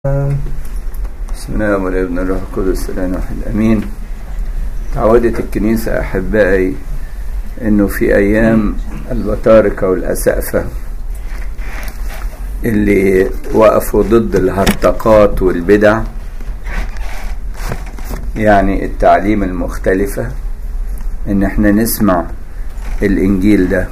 بسم الله والابن الروح القدس الان واحد امين تعودت الكنيسة احبائي انه في ايام البطاركة والاسقفة اللي وقفوا ضد الهرطقات والبدع يعني التعليم المختلفة ان احنا نسمع الانجيل ده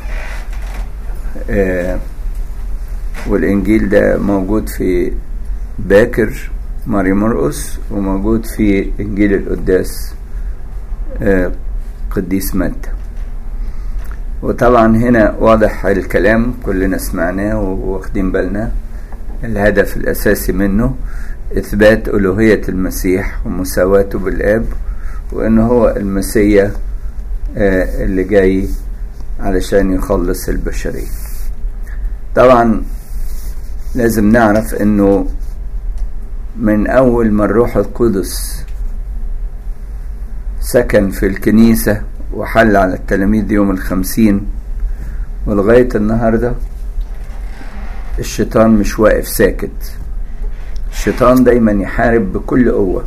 آه والانجيل ده موجود في باكر ماري مرقس وموجود في انجيل القداس آه قديس متى وطبعا هنا واضح الكلام كلنا سمعناه وواخدين بالنا الهدف الاساسي منه اثبات الوهيه المسيح ومساواته بالاب وان هو المسيا آه اللي جاي علشان يخلص البشريه طبعا لازم نعرف انه من اول ما الروح القدس سكن في الكنيسة وحل على التلاميذ يوم الخمسين ولغاية النهاردة الشيطان مش واقف ساكت الشيطان دايما يحارب بكل قوة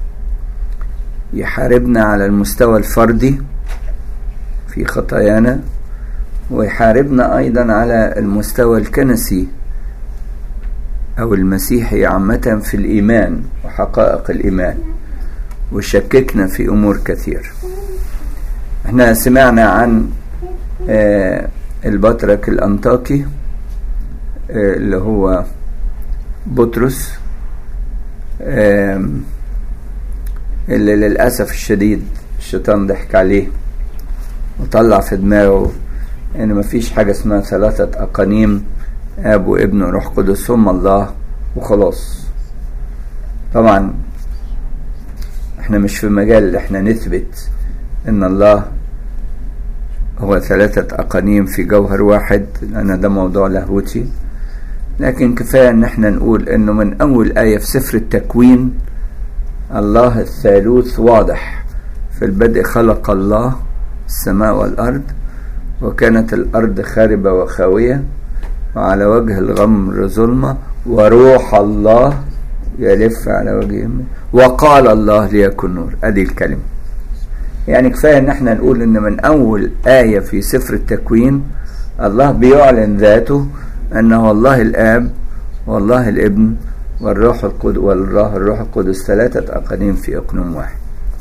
يحاربنا على المستوى الفردي في خطايانا ويحاربنا أيضا على المستوى الكنسي أو المسيحي عامة في الإيمان وحقائق الإيمان وشككنا في أمور كثير احنا سمعنا عن آه البطرك الأنطاكي آه اللي هو بطرس آه اللي للأسف الشديد الشيطان ضحك عليه وطلع في دماغه ان مفيش حاجة اسمها ثلاثة أقانيم اب وابن وروح قدس ثم الله وخلاص طبعا احنا مش في مجال احنا نثبت ان الله هو ثلاثة أقانيم في جوهر واحد لأن ده موضوع لاهوتي لكن كفاية ان احنا نقول انه من أول آية في سفر التكوين الله الثالوث واضح في البدء خلق الله السماء والأرض وكانت الأرض خاربة وخاوية وعلى وجه الغمر ظلمة وروح الله يلف على وجه وقال الله ليكن نور ادي الكلمة يعني كفاية ان احنا نقول ان من اول آية في سفر التكوين الله بيعلن ذاته انه الله الاب والله الابن والروح القدس والله الروح القدس ثلاثة اقانيم في اقنوم واحد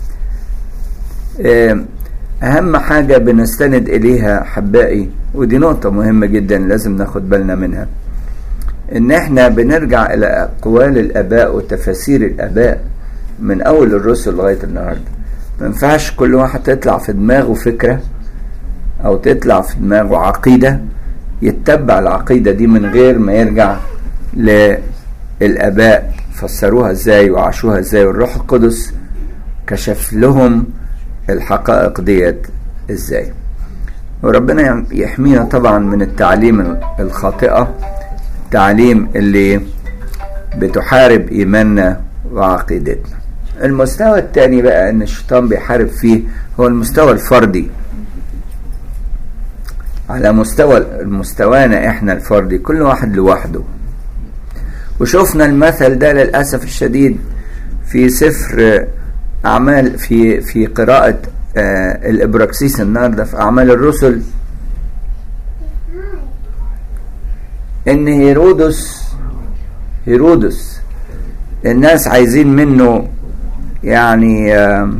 اهم حاجة بنستند اليها حبائي ودي نقطة مهمة جدا لازم ناخد بالنا منها ان احنا بنرجع الى اقوال الاباء وتفاسير الاباء من اول الرسل لغاية النهاردة ما ينفعش كل واحد تطلع في دماغه فكرة او تطلع في دماغه عقيدة يتبع العقيدة دي من غير ما يرجع للاباء فسروها ازاي وعاشوها ازاي والروح القدس كشف لهم الحقائق ديت ازاي وربنا يحمينا طبعا من التعليم الخاطئة التعليم اللي بتحارب إيماننا وعقيدتنا المستوى الثاني بقى ان الشيطان بيحارب فيه هو المستوى الفردي على مستوى مستوانا احنا الفردي كل واحد لوحده وشفنا المثل ده للاسف الشديد في سفر اعمال في في قراءه آه الابراكسيس النهارده في اعمال الرسل ان هيرودس هيرودس الناس عايزين منه يعني آه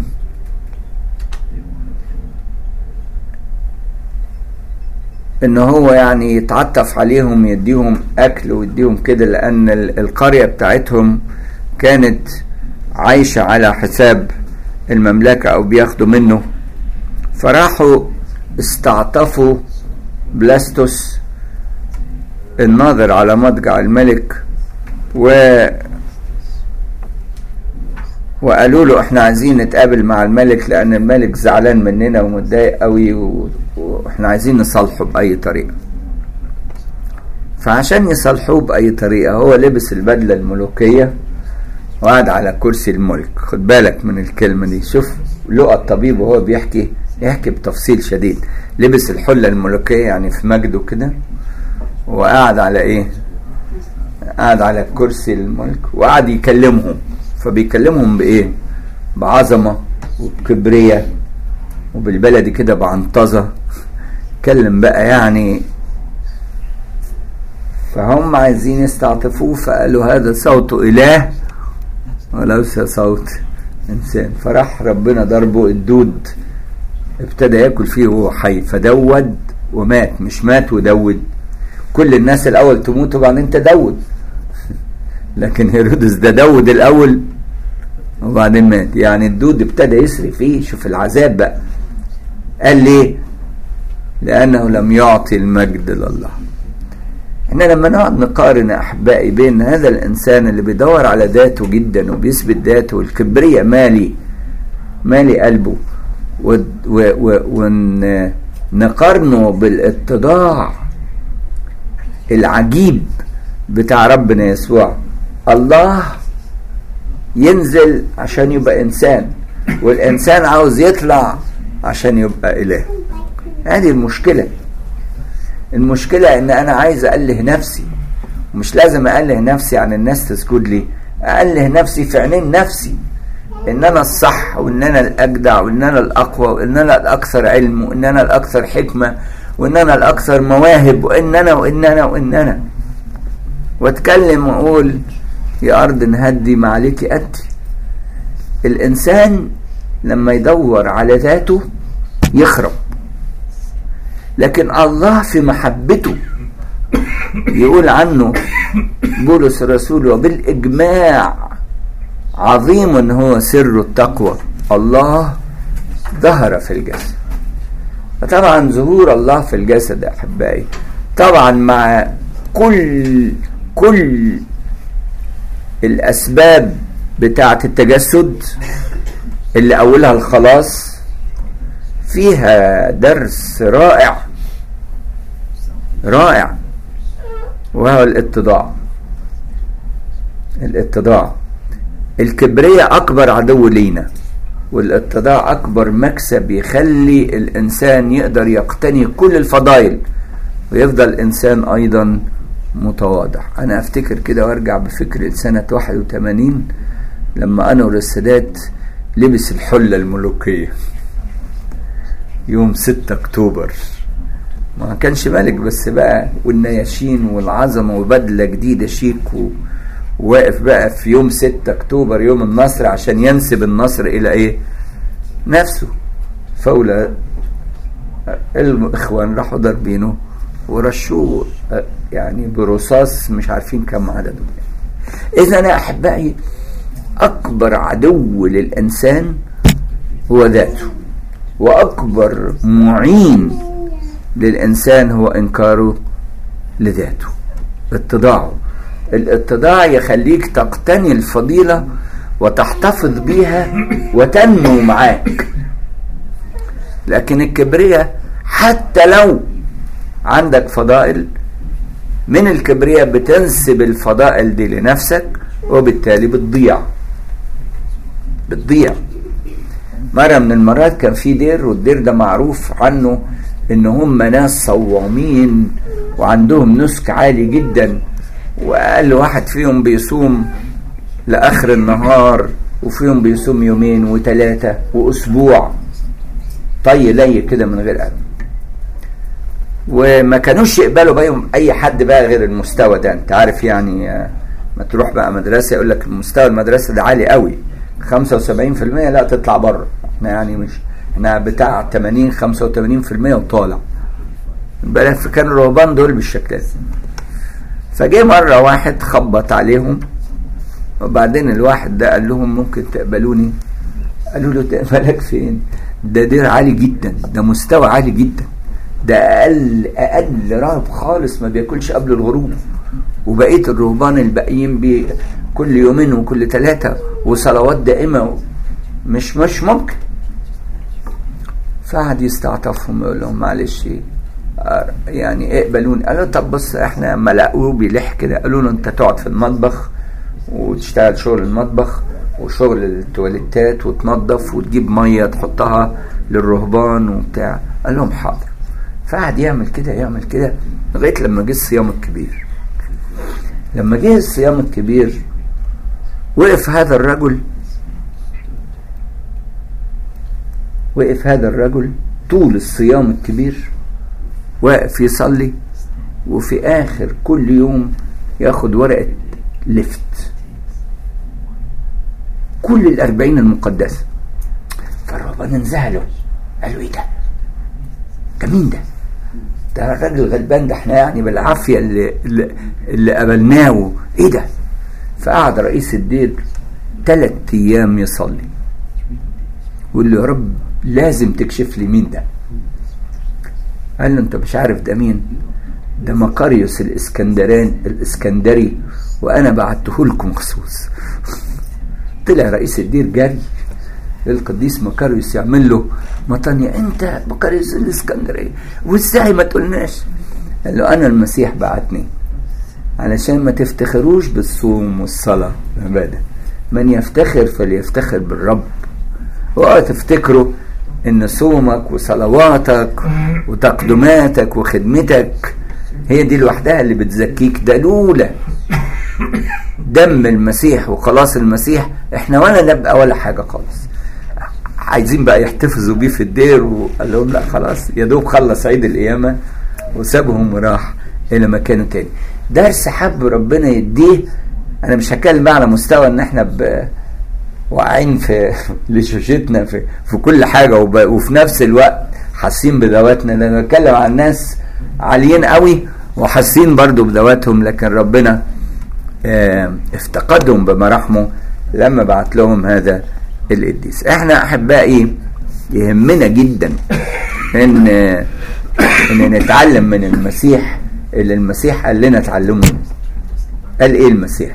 ان هو يعني يتعطف عليهم يديهم اكل ويديهم كده لان القريه بتاعتهم كانت عايشه على حساب المملكة أو بياخدوا منه فراحوا استعطفوا بلاستوس الناظر على مضجع الملك و وقالوا له احنا عايزين نتقابل مع الملك لان الملك زعلان مننا ومتضايق قوي و... واحنا عايزين نصالحه باي طريقه فعشان يصالحوه باي طريقه هو لبس البدله الملوكيه وقعد على كرسي الملك خد بالك من الكلمة دي شوف لقى الطبيب وهو بيحكي يحكي بتفصيل شديد لبس الحلة الملوكية يعني في مجده كده وقعد على ايه قاعد على كرسي الملك وقعد يكلمهم فبيكلمهم بايه بعظمة وبكبرية وبالبلدي كده بعنطزة اتكلم بقى يعني فهم عايزين يستعطفوه فقالوا هذا صوت إله وليس صوت إنسان فراح ربنا ضربه الدود ابتدى ياكل فيه وهو حي فدود ومات مش مات ودود كل الناس الأول تموت وبعدين تدود لكن هيرودس ده دود الأول وبعدين مات يعني الدود ابتدى يسري فيه شوف العذاب بقى قال ليه لأنه لم يعطي المجد لله احنا لما نقعد نقارن يا احبائي بين هذا الانسان اللي بيدور على ذاته جدا وبيثبت ذاته والكبرياء مالي مالي قلبه ونقارنه بالاتضاع العجيب بتاع ربنا يسوع الله ينزل عشان يبقى انسان والانسان عاوز يطلع عشان يبقى اله هذه المشكله المشكلة ان انا عايز اله نفسي مش لازم اله نفسي عن الناس تسجد لي اله نفسي في عينين نفسي ان انا الصح وان انا الاجدع وان انا الاقوى وان انا الاكثر علم وان انا الاكثر حكمة وان انا الاكثر مواهب وان انا وان انا وان انا واتكلم واقول يا ارض نهدي ما عليك اتي الانسان لما يدور على ذاته يخرب لكن الله في محبته يقول عنه بولس الرسول وبالإجماع عظيم هو سر التقوى الله ظهر في الجسد فطبعا ظهور الله في الجسد يا أحبائي طبعا مع كل كل الأسباب بتاعة التجسد اللي أولها الخلاص فيها درس رائع رائع وهو الاتضاع الاتضاع الكبرياء أكبر عدو لينا والاتضاع أكبر مكسب يخلي الإنسان يقدر يقتني كل الفضائل ويفضل الإنسان أيضا متواضع أنا أفتكر كده وأرجع بفكر لسنة 81 لما أنور السادات لبس الحلة الملوكية يوم 6 اكتوبر ما كانش ملك بس بقى والنياشين والعظمة وبدلة جديدة شيك وواقف بقى في يوم 6 اكتوبر يوم النصر عشان ينسب النصر الى ايه نفسه فولة الاخوان راحوا ضاربينه ورشوه يعني برصاص مش عارفين كم عدده اذا يا احبائي اكبر عدو للانسان هو ذاته واكبر معين للانسان هو انكاره لذاته اتضاعه الاتضاع يخليك تقتني الفضيلة وتحتفظ بيها وتنمو معاك لكن الكبرياء حتى لو عندك فضائل من الكبرياء بتنسب الفضائل دي لنفسك وبالتالي بتضيع بتضيع مرة من المرات كان في دير والدير ده معروف عنه ان هم ناس صوامين وعندهم نسك عالي جدا واقل واحد فيهم بيصوم لاخر النهار وفيهم بيصوم يومين وثلاثة واسبوع طي لي كده من غير قلب وما كانوش يقبلوا بيهم اي حد بقى غير المستوى ده انت عارف يعني ما تروح بقى مدرسة يقول لك المستوى المدرسة ده عالي قوي 75% لا تطلع بره احنا يعني مش احنا بتاع 80 85% وطالع امبارح كان الرهبان دول بالشكل ده فجه مرة واحد خبط عليهم وبعدين الواحد ده قال لهم ممكن تقبلوني قالوا له تقبلك فين ده دير عالي جدا ده مستوى عالي جدا ده اقل اقل راهب خالص ما بياكلش قبل الغروب وبقيه الرهبان الباقيين بي كل يومين وكل ثلاثه وصلوات دائمه مش مش ممكن فقعد يستعطفهم يقول لهم معلش يعني اقبلوني قالوا طب بص احنا لما لقوه بيلح كده قالوا له انت تقعد في المطبخ وتشتغل شغل المطبخ وشغل التواليتات وتنظف وتجيب ميه تحطها للرهبان وبتاع قال لهم حاضر فقعد يعمل كده يعمل كده لغايه لما جه الصيام الكبير لما جه الصيام الكبير وقف هذا الرجل وقف هذا الرجل طول الصيام الكبير واقف يصلي وفي آخر كل يوم ياخد ورقة لفت كل الأربعين المقدسة فالربنا انزعله قال له ايه ده؟ ده مين ده؟ ده الراجل غلبان ده احنا يعني بالعافية اللي, اللي, اللي قابلناه ايه ده؟ فقعد رئيس الدير ثلاث ايام يصلي ويقول له يا رب لازم تكشف لي مين ده قال له انت مش عارف ده مين ده مقاريوس الاسكندران الاسكندري وانا بعته لكم مخصوص طلع رئيس الدير جري للقديس مقاريوس يعمل له مطانية انت مقاريوس الاسكندرية وازاي ما تقولناش قال له انا المسيح بعتني علشان ما تفتخروش بالصوم والصلاة والعبادة من يفتخر فليفتخر بالرب اوعوا تفتكروا ان صومك وصلواتك وتقدماتك وخدمتك هي دي لوحدها اللي بتزكيك ده لولا دم المسيح وخلاص المسيح احنا ولا نبقى ولا حاجة خالص عايزين بقى يحتفظوا بيه في الدير وقال لهم لا خلاص يا دوب خلص عيد القيامة وسابهم وراح الى مكانه تاني درس حب ربنا يديه انا مش هتكلم بقى على مستوى ان احنا ب... واقعين في لشوشتنا في في كل حاجه وب... وفي نفس الوقت حاسين بذواتنا انا بتكلم عن ناس عاليين قوي وحاسين برضو بذواتهم لكن ربنا اه افتقدهم بمراحمه لما بعت لهم هذا القديس احنا احبائي يهمنا جدا ان ان نتعلم من المسيح اللي المسيح قال لنا اتعلموا قال ايه المسيح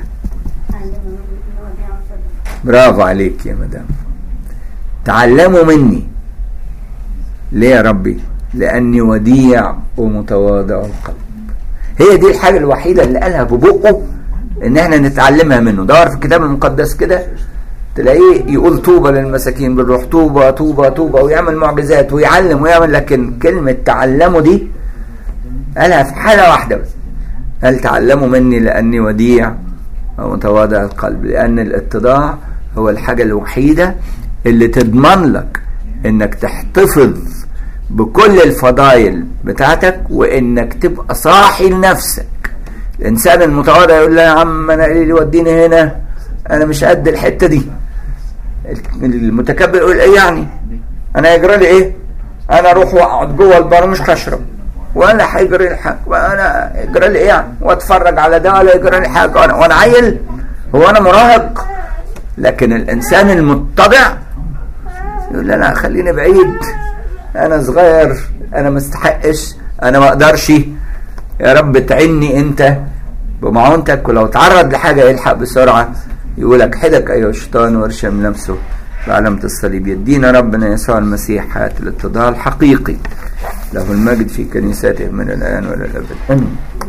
برافو عليك يا مدام تعلموا مني ليه يا ربي لاني وديع ومتواضع القلب هي دي الحاجه الوحيده اللي قالها ببقه ان احنا نتعلمها منه دور في الكتاب المقدس كده تلاقيه يقول طوبى للمساكين بالروح طوبى طوبى طوبى ويعمل معجزات ويعلم ويعمل لكن كلمه تعلموا دي قالها في حاله واحده بس قال تعلموا مني لاني وديع ومتواضع القلب لان الاتضاع هو الحاجه الوحيده اللي تضمن لك انك تحتفظ بكل الفضائل بتاعتك وانك تبقى صاحي لنفسك الانسان المتواضع يقول لا يا عم انا ايه اللي يوديني هنا انا مش قد الحته دي المتكبر يقول ايه يعني انا يجرى لي ايه انا اروح واقعد جوه البار مش هشرب ولا هيجري لي حاجه وانا يجرى لي ايه يعني واتفرج على ده ولا يجرى لي حاجه وانا وانا عيل هو انا مراهق لكن الانسان المتضع يقول لا خليني بعيد انا صغير انا ما استحقش انا ما اقدرش يا رب تعني انت بمعونتك ولو تعرض لحاجه يلحق بسرعه يقولك حدك ايها الشيطان وارشم نفسه بعلامة الصليب يدينا ربنا يسوع المسيح حياة الاتضاع الحقيقي له المجد في كنيسته من الآن وإلى الأبد آمين